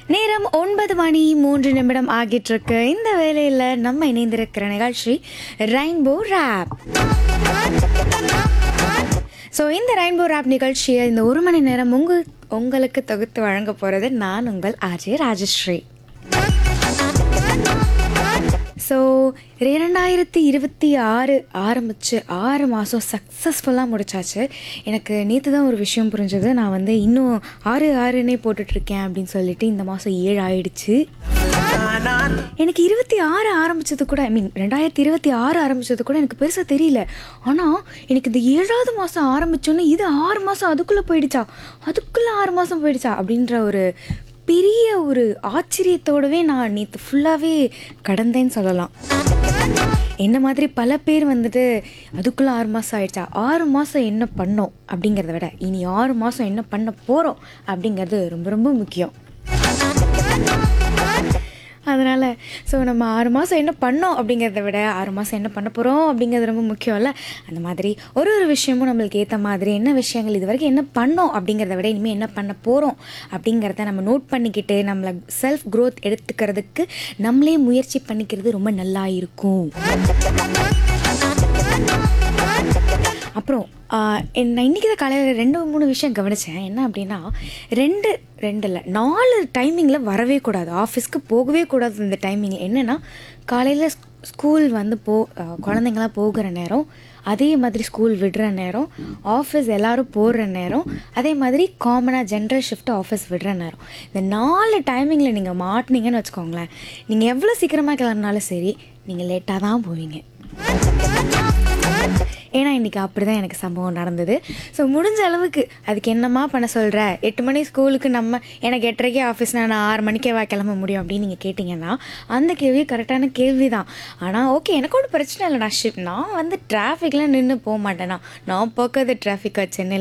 நேரம் ஒன்பது மணி மூன்று நிமிடம் ஆகிட்டு இருக்கு இந்த வேலையில் நம்ம இணைந்திருக்கிற நிகழ்ச்சி ரெயின்போ ரேப் ஸோ இந்த ரெயின்போ ரேப் நிகழ்ச்சியை இந்த ஒரு மணி நேரம் உங்க உங்களுக்கு தொகுத்து வழங்க போகிறது நான் உங்கள் ஆர்ஜே ராஜஸ்ரீ ஸோ இரண்டாயிரத்தி இருபத்தி ஆறு ஆரம்பித்து ஆறு மாதம் சக்ஸஸ்ஃபுல்லாக முடிச்சாச்சு எனக்கு நேற்று தான் ஒரு விஷயம் புரிஞ்சது நான் வந்து இன்னும் ஆறு ஆறுன்னே போட்டுட்ருக்கேன் அப்படின்னு சொல்லிட்டு இந்த மாதம் ஏழு ஆயிடுச்சு எனக்கு இருபத்தி ஆறு ஆரம்பிச்சது கூட ஐ மீன் ரெண்டாயிரத்தி இருபத்தி ஆறு ஆரம்பிச்சது கூட எனக்கு பெருசாக தெரியல ஆனால் எனக்கு இந்த ஏழாவது மாதம் ஆரம்பிச்சோன்னே இது ஆறு மாதம் அதுக்குள்ளே போயிடுச்சா அதுக்குள்ளே ஆறு மாதம் போயிடுச்சா அப்படின்ற ஒரு பெரிய ஒரு ஆச்சரியத்தோடவே நான் நேற்று ஃபுல்லாகவே கடந்தேன்னு சொல்லலாம் என்ன மாதிரி பல பேர் வந்துட்டு அதுக்குள்ளே ஆறு மாதம் ஆயிடுச்சா ஆறு மாதம் என்ன பண்ணோம் அப்படிங்கிறத விட இனி ஆறு மாதம் என்ன பண்ண போகிறோம் அப்படிங்கிறது ரொம்ப ரொம்ப முக்கியம் அதனால் ஸோ நம்ம ஆறு மாதம் என்ன பண்ணோம் அப்படிங்கிறத விட ஆறு மாதம் என்ன பண்ண போகிறோம் அப்படிங்கிறது ரொம்ப முக்கியம்ல அந்த மாதிரி ஒரு ஒரு விஷயமும் நம்மளுக்கு ஏற்ற மாதிரி என்ன விஷயங்கள் இது வரைக்கும் என்ன பண்ணோம் அப்படிங்கிறத விட இனிமேல் என்ன பண்ண போகிறோம் அப்படிங்கிறத நம்ம நோட் பண்ணிக்கிட்டு நம்மளை செல்ஃப் க்ரோத் எடுத்துக்கிறதுக்கு நம்மளே முயற்சி பண்ணிக்கிறது ரொம்ப நல்லா இருக்கும் அப்புறம் ஆஹ், என் நான் இன்றைக்கி தான் காலையில் ரெண்டு மூணு விஷயம் கவனித்தேன் என்ன அப்படின்னா ரெண்டு ரெண்டு இல்லை நாலு டைமிங்கில் வரவே கூடாது ஆஃபீஸ்க்கு போகவே கூடாது இந்த டைமிங்கில் என்னென்னா காலையில் ஸ்கூல் வந்து போ ஆஹ், குழந்தைங்களாம் போகிற நேரம் அதே மாதிரி ஸ்கூல் விடுற நேரம் ஆஃபீஸ் எல்லாரும் போடுற நேரம் அதே மாதிரி காமனாக ஜென்ரல் ஷிஃப்ட் ஆஃபீஸ் விடுற நேரம் இந்த நாலு டைமிங்கில் நீங்கள் மாட்டினீங்கன்னு வச்சுக்கோங்களேன் நீங்கள் எவ்வளோ சீக்கிரமாக கிளம்பினாலும் சரி நீங்கள் லேட்டாக தான் போவீங்க ஏன்னா இன்றைக்கி அப்படி தான் எனக்கு சம்பவம் நடந்தது ஸோ முடிஞ்ச அளவுக்கு அதுக்கு என்னம்மா பண்ண சொல்கிற எட்டு மணி ஸ்கூலுக்கு நம்ம எனக்கு எட்டரைக்கே ஆஃபீஸ்னா நான் ஆறு மணிக்கே வா கிளம்ப முடியும் அப்படின்னு நீங்கள் கேட்டிங்கன்னா அந்த கேள்வி கரெக்டான கேள்வி தான் ஆனால் ஓகே எனக்கு ஒன்றும் பிரச்சனை இல்லை நான் ஷிப் நான் வந்து டிராஃபிக்லாம் நின்று போக மாட்டேனா நான் போக்காத டிராஃபிக்காக சென்னையில்